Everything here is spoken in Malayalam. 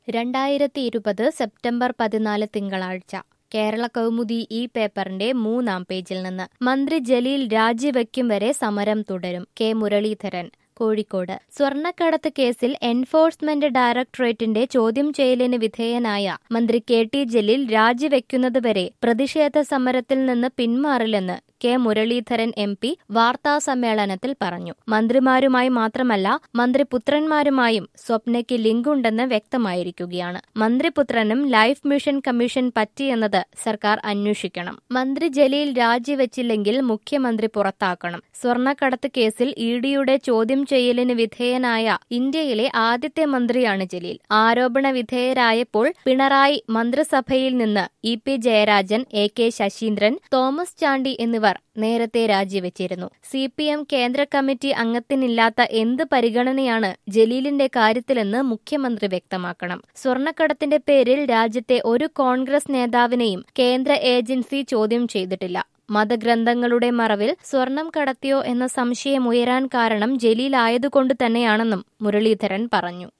രണ്ടായിരത്തി ഇരുപത് സെപ്റ്റംബർ പതിനാല് തിങ്കളാഴ്ച കേരള കൗമുദി ഈ പേപ്പറിന്റെ മൂന്നാം പേജിൽ നിന്ന് മന്ത്രി ജലീൽ രാജിവെക്കും വരെ സമരം തുടരും കെ മുരളീധരൻ കോഴിക്കോട് സ്വർണ്ണക്കടത്ത് കേസിൽ എൻഫോഴ്സ്മെന്റ് ഡയറക്ടറേറ്റിന്റെ ചോദ്യം ചെയ്യലിന് വിധേയനായ മന്ത്രി കെ ടി ജലീൽ രാജിവെക്കുന്നതുവരെ പ്രതിഷേധ സമരത്തിൽ നിന്ന് പിന്മാറില്ലെന്ന് കെ മുരളീധരൻ എം പി വാർത്താസമ്മേളനത്തിൽ പറഞ്ഞു മന്ത്രിമാരുമായി മാത്രമല്ല മന്ത്രിപുത്രന്മാരുമായും സ്വപ്നയ്ക്ക് ലിങ്കുണ്ടെന്ന് വ്യക്തമായിരിക്കുകയാണ് മന്ത്രിപുത്രനും ലൈഫ് മിഷൻ കമ്മീഷൻ പറ്റിയെന്നത് സർക്കാർ അന്വേഷിക്കണം മന്ത്രി ജലീൽ രാജിവെച്ചില്ലെങ്കിൽ മുഖ്യമന്ത്രി പുറത്താക്കണം സ്വർണ്ണക്കടത്ത് കേസിൽ ഇ ഡിയുടെ ചോദ്യം ചെയ്യലിന് വിധേയനായ ഇന്ത്യയിലെ ആദ്യത്തെ മന്ത്രിയാണ് ജലീൽ ആരോപണ വിധേയരായപ്പോൾ പിണറായി മന്ത്രിസഭയിൽ നിന്ന് E P Jayarajan A K Saseendran Thomas Chandy എന്നിവർ നേരത്തെ രാജിവെച്ചിരുന്നു സി പി എം കേന്ദ്ര കമ്മിറ്റി അംഗത്തിനില്ലാത്ത എന്ത് പരിഗണനയാണ് ജലീലിന്റെ കാര്യത്തിലെന്ന് മുഖ്യമന്ത്രി വ്യക്തമാക്കണം സ്വർണ്ണക്കടത്തിന്റെ പേരിൽ രാജ്യത്തെ ഒരു കോൺഗ്രസ് നേതാവിനെയും കേന്ദ്ര ഏജൻസി ചോദ്യം ചെയ്തിട്ടില്ല മതഗ്രന്ഥങ്ങളുടെ മറവിൽ സ്വർണം കടത്തിയോ എന്ന സംശയം ഉയരാൻ കാരണം ജലീലായതുകൊണ്ട് തന്നെയാണെന്നും മുരളീധരൻ പറഞ്ഞു